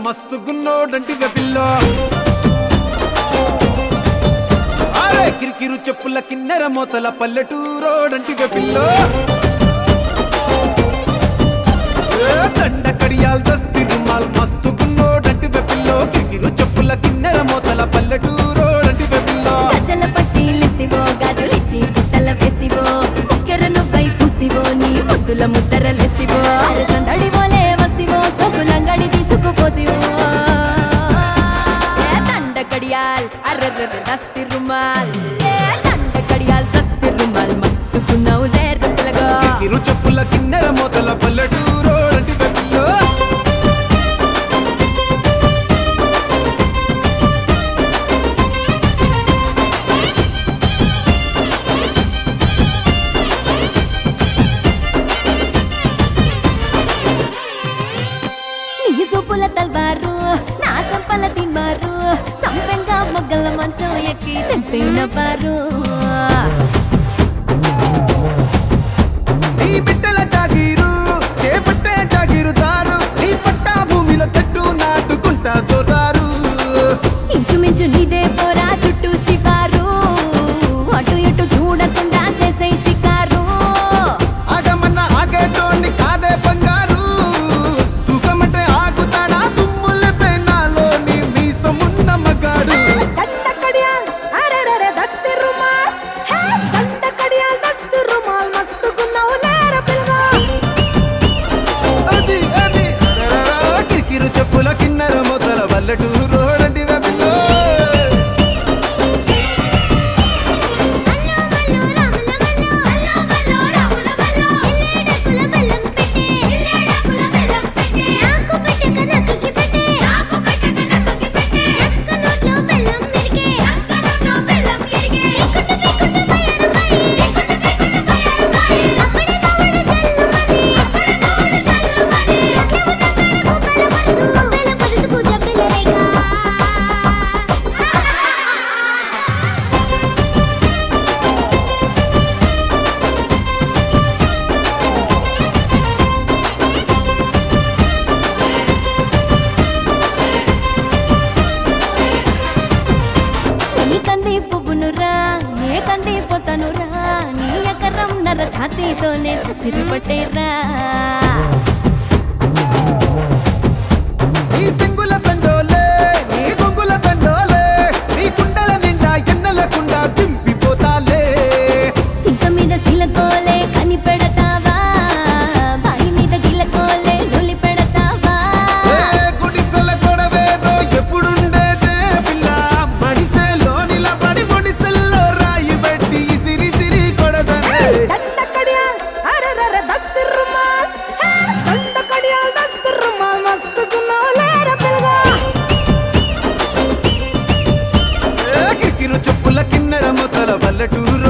మస్తు గున్నోడంటి వెపిల్లో అరే కిరికిరు చెప్పుల కిన్నెర మోతల పల్లెటూరోడంటి వెపిల్లో ఏ దండ కడియాల్ దస్తి రుమాల్ మస్తు గున్నోడంటి వెపిల్లో కిరికిరు చెప్పుల కిన్నెర మోతల పల్లెటూరోడంటి వెపిల్లో గజ్జల పట్టీలిస్తివో గాజు రిచ్చి పుట్టల వేస్తివో ముక్కెర నువ్వై పూస్తివో నీ ముద్దుల ముద్దరలేస్తివో సందడి పోలే వస్తివో సబ్బులంగడి తీసుకుపోతివో ఏ దండ కడియాల్ అర్రర్ర దస్తి రుమాల్ ఏ దండ కడియాల్ దస్తి రుమాల్ మస్తు గున్నావు లేరు పిల్లగా కిరికిరు చెప్పుల కిన్నెర మోతల పల్లెటూరోడంటి వెపిల్లో నీ సూపుల తల్వారు నా సంపల తిన్మారు సంపెంగా మొగ్గల మంచం ఎక్కి తెంపైన బారు నీ బిడ్డల జాగీరు చేపట్టే జాగీరుదారు నీ పట్టా భూమిలో చెట్టు నాటుకుంటా సోదారు ఇంచుమించు నీదే పోరా చుట్టూ శివారు అటు ఇటు చూడకుండా చేసే షికారు ఆగమన్న ఆగేటోని కాదే బంగారు తూకమంటే ఆగుతాడా తుమ్ముల పెనాలో నీ మీసమున్న మగాడు దండ కడియాల్ అరెరెరె దస్తి రుమాల్ హే దండ కడియాల్ దస్తి రుమాల్ మస్తు గున్నావు లేర పిల్లగా అది అది అరరరా, కిరికిరు చెప్పుల కిన్నెర మొదల వల్లటూరు రోడంటి వెపిల్లో నీ కంది పువ్వునురా నే కంది పోతానురా నీ ఎకరం నర ఛాతీతోనే చతిరి పట్టేరా నీ సింగుల సండోలే నీ గొంగుల దండోలే నీ కుండల నిండా ఎన్నెలకుండా దింపిపోతాలే సింక మీద సిలకోలే కని పెడతావా బాయి మీద గిలకోలే నులి పెడతావా ఏ గుడిసెల గొడవేదో ఎప్పుడుండేదే పిల్ల మడిసెలో నిలబడి గుడిసెల్లో రాయి పెట్టి సిరి సిరి కొడదనే దండ కడియాల్ అరెరెరె దస్తి రుమాల్ హే దండ కడియాల్ దస్తి రుమాల్ మస్తు గున్నావు లేర పిల్లగా ఏ కిరికిరు చెప్పుల కిన్నెర మొదల పల్లెటూరు